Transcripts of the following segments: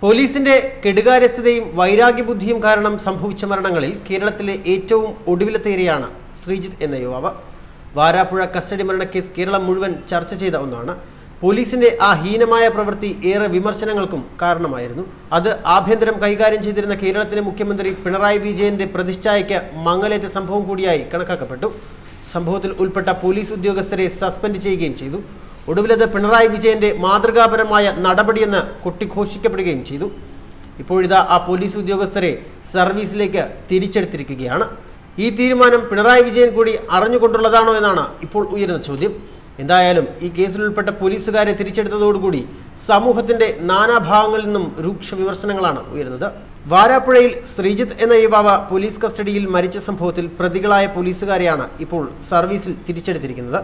പോലീസിന്റെ കെടുകാര്യസ്ഥതയും വൈരാഗ്യബുദ്ധിയും കാരണം സംഭവിച്ച മരണങ്ങളിൽ കേരളത്തിലെ ഏറ്റവും ഒടുവിലത്തേരെയാണ് ശ്രീജിത്ത് എന്ന യുവാവ് വാരാപ്പുഴ കസ്റ്റഡി മരണക്കേസ് കേരളം മുഴുവൻ ചർച്ച ചെയ്ത ഒന്നാണ് പോലീസിന്റെ ആ ഹീനമായ പ്രവൃത്തി ഏറെ വിമർശനങ്ങൾക്കും കാരണമായിരുന്നു അത് ആഭ്യന്തരം കൈകാര്യം ചെയ്തിരുന്ന കേരളത്തിലെ മുഖ്യമന്ത്രി പിണറായി വിജയന്റെ പ്രതിഷ്ഠയ്ക്ക് മങ്ങലേറ്റ സംഭവം കൂടിയായി കണക്കാക്കപ്പെട്ടു സംഭവത്തിൽ ഉൾപ്പെട്ട പോലീസ് ഉദ്യോഗസ്ഥരെ സസ്പെൻഡ് ചെയ്യുകയും ചെയ്തു ഒടുവിലത് പിണറായി വിജയന്റെ മാതൃകാപരമായ നടപടിയെന്ന് കൊട്ടിഘോഷിക്കപ്പെടുകയും ചെയ്തു ഇപ്പോഴിതാ ആ പോലീസ് ഉദ്യോഗസ്ഥരെ സർവീസിലേക്ക് തിരിച്ചെടുത്തിരിക്കുകയാണ് ഈ തീരുമാനം പിണറായി വിജയൻ കൂടി അറിഞ്ഞുകൊണ്ടുള്ളതാണോ എന്നാണ് ഇപ്പോൾ ഉയരുന്ന ചോദ്യം എന്തായാലും ഈ കേസിൽ ഉൾപ്പെട്ട പോലീസുകാരെ തിരിച്ചെടുത്തതോടുകൂടി സമൂഹത്തിന്റെ നാനാഭാഗങ്ങളിൽ നിന്നും രൂക്ഷ വിമർശനങ്ങളാണ് ഉയരുന്നത് വാരാപ്പുഴയിൽ ശ്രീജിത്ത് എന്ന യുവാവ് പോലീസ് കസ്റ്റഡിയിൽ മരിച്ച സംഭവത്തിൽ പ്രതികളായ പോലീസുകാരെയാണ് ഇപ്പോൾ സർവീസിൽ തിരിച്ചെടുത്തിരിക്കുന്നത്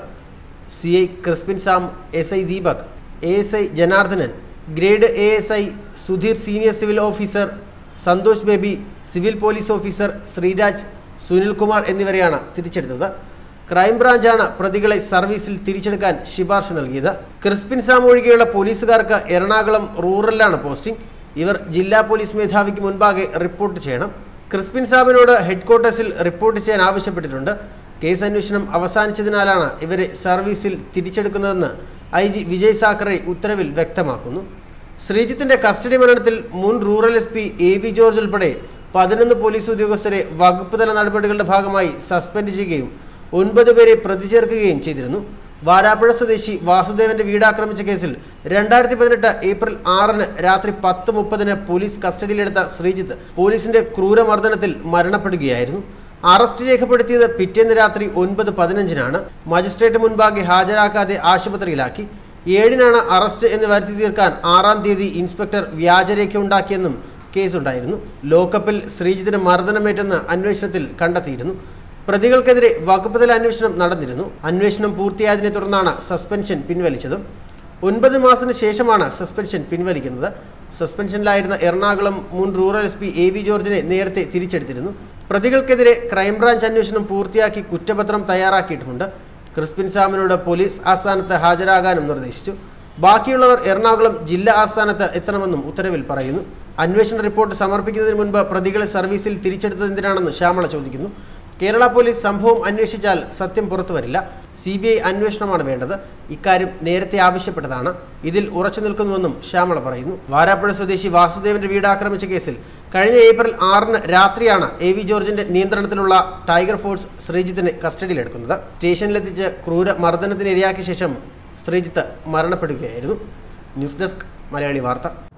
C I Crispin Sam S I Deepak A S I Janardhanan grade A S I Sudheer senior civil officer Santhosh Baby civil police officer Sreeraj Sunilkumar എന്നിവരെയാണ് തിരിച്ചെടുത്തത് ക്രൈംബ്രാഞ്ചാണ് പ്രതികളെ സർവീസിൽ തിരിച്ചെടുക്കാൻ ശുപാർശ നൽകിയത് ക്രിസ്പിൻ സാം ഒഴികെയുള്ള പോലീസുകാർക്ക് എറണാകുളം റൂറലിലാണ് പോസ്റ്റിംഗ് ഇവർ ജില്ലാ പോലീസ് മേധാവിക്ക് മുൻപാകെ റിപ്പോർട്ട് ചെയ്യണം ക്രിസ്പിൻ സാമിനോട് ഹെഡ്ക്വാർട്ടേഴ്സിൽ റിപ്പോർട്ട് ചെയ്യാൻ ആവശ്യപ്പെട്ടിട്ടുണ്ട് കേസ് അന്വേഷണം അവസാനിച്ചതിനാലാണ് ഇവരെ സർവീസിൽ തിരിച്ചെടുക്കുന്നതെന്ന് ഐ ജി വിജയ് സാക്കറെ ഉത്തരവിൽ വ്യക്തമാക്കുന്നു ശ്രീജിത്തിന്റെ കസ്റ്റഡി മരണത്തിൽ മുൻ rural S P A V George ഉൾപ്പെടെ പതിനൊന്ന് പോലീസ് ഉദ്യോഗസ്ഥരെ വകുപ്പ് തല നടപടികളുടെ ഭാഗമായി സസ്പെൻഡ് ചെയ്യുകയും ഒൻപത് പേരെ പ്രതി ചേർക്കുകയും ചെയ്തിരുന്നു വാരാപ്പുഴ സ്വദേശി വാസുദേവന്റെ വീട് ആക്രമിച്ച കേസിൽ രണ്ടായിരത്തി പതിനെട്ട് ഏപ്രിൽ ആറിന് രാത്രി പത്ത് മുപ്പതിന് പോലീസ് കസ്റ്റഡിയിലെടുത്ത ശ്രീജിത്ത് പോലീസിന്റെ ക്രൂരമർദ്ദനത്തിൽ മരണപ്പെടുകയായിരുന്നു അറസ്റ്റ് രേഖപ്പെടുത്തിയത് പിറ്റേന്ന് രാത്രി ഒൻപത് പതിനഞ്ചിനാണ് മജിസ്ട്രേറ്റ് മുൻപാകെ ഹാജരാക്കാതെ ആശുപത്രിയിലാക്കി ഏഴിനാണ് അറസ്റ്റ് എന്ന് വരുത്തി തീർക്കാൻ ആറാം തീയതി ഇൻസ്പെക്ടർ വ്യാജരേഖ ഉണ്ടാക്കിയെന്നും കേസുണ്ടായിരുന്നു ലോക്കപ്പിൽ ശ്രീജിത്തിന് മർദ്ദനമേറ്റെന്ന് അന്വേഷണത്തിൽ കണ്ടെത്തിയിരുന്നു പ്രതികൾക്കെതിരെ വകുപ്പുതല അന്വേഷണം നടന്നിരുന്നു അന്വേഷണം പൂർത്തിയായതിനെ തുടർന്നാണ് സസ്പെൻഷൻ പിൻവലിച്ചത് ഒൻപത് മാസത്തിന് ശേഷമാണ് സസ്പെൻഷൻ പിൻവലിക്കുന്നത് സസ്പെൻഷനിലായിരുന്ന എറണാകുളം മുൻ rural S P A V ജോർജിനെ നേരത്തെ തിരിച്ചെടുത്തിരുന്നു പ്രതികൾക്കെതിരെ ക്രൈംബ്രാഞ്ച് അന്വേഷണം പൂർത്തിയാക്കി കുറ്റപത്രം തയ്യാറാക്കിയിട്ടുമുണ്ട് ക്രിസ്പിൻ സാമിനോട് പോലീസ് ആസ്ഥാനത്ത് ഹാജരാകാനും നിർദ്ദേശിച്ചു ബാക്കിയുള്ളവർ എറണാകുളം ജില്ലാ ആസ്ഥാനത്ത് എത്തണമെന്നും ഉത്തരവിൽ പറയുന്നു അന്വേഷണ റിപ്പോർട്ട് സമർപ്പിക്കുന്നതിന് മുൻപ് പ്രതികളെ സർവീസിൽ തിരിച്ചെടുത്തതെന്തിനാണെന്ന് ശ്യാമള ചോദിക്കുന്നു കേരള പോലീസ് സംഭവം അന്വേഷിച്ചാൽ സത്യം പുറത്തു വരില്ല സി ബി ഐ അന്വേഷണമാണ് വേണ്ടത് ഇക്കാര്യം നേരത്തെ ആവശ്യപ്പെട്ടതാണ് ഇതിൽ ഉറച്ചു നിൽക്കുന്നുവെന്നും ശ്യാമള പറയുന്നു വാരാപ്പുഴ സ്വദേശി വാസുദേവന്റെ വീട് ആക്രമിച്ച കേസിൽ കഴിഞ്ഞ ഏപ്രിൽ ആറിന് രാത്രിയാണ് എ വി ജോർജിന്റെ നിയന്ത്രണത്തിലുള്ള ടൈഗർ ഫോഴ്സ് ശ്രീജിത്തിനെ കസ്റ്റഡിയിലെടുക്കുന്നത് സ്റ്റേഷനിലെത്തിച്ച് ക്രൂര മർദ്ദനത്തിന് ഇരയാക്കിയ ശേഷം ശ്രീജിത്ത് മരണപ്പെടുകയായിരുന്നു ന്യൂസ് ഡെസ്ക് മലയാളി വാർത്ത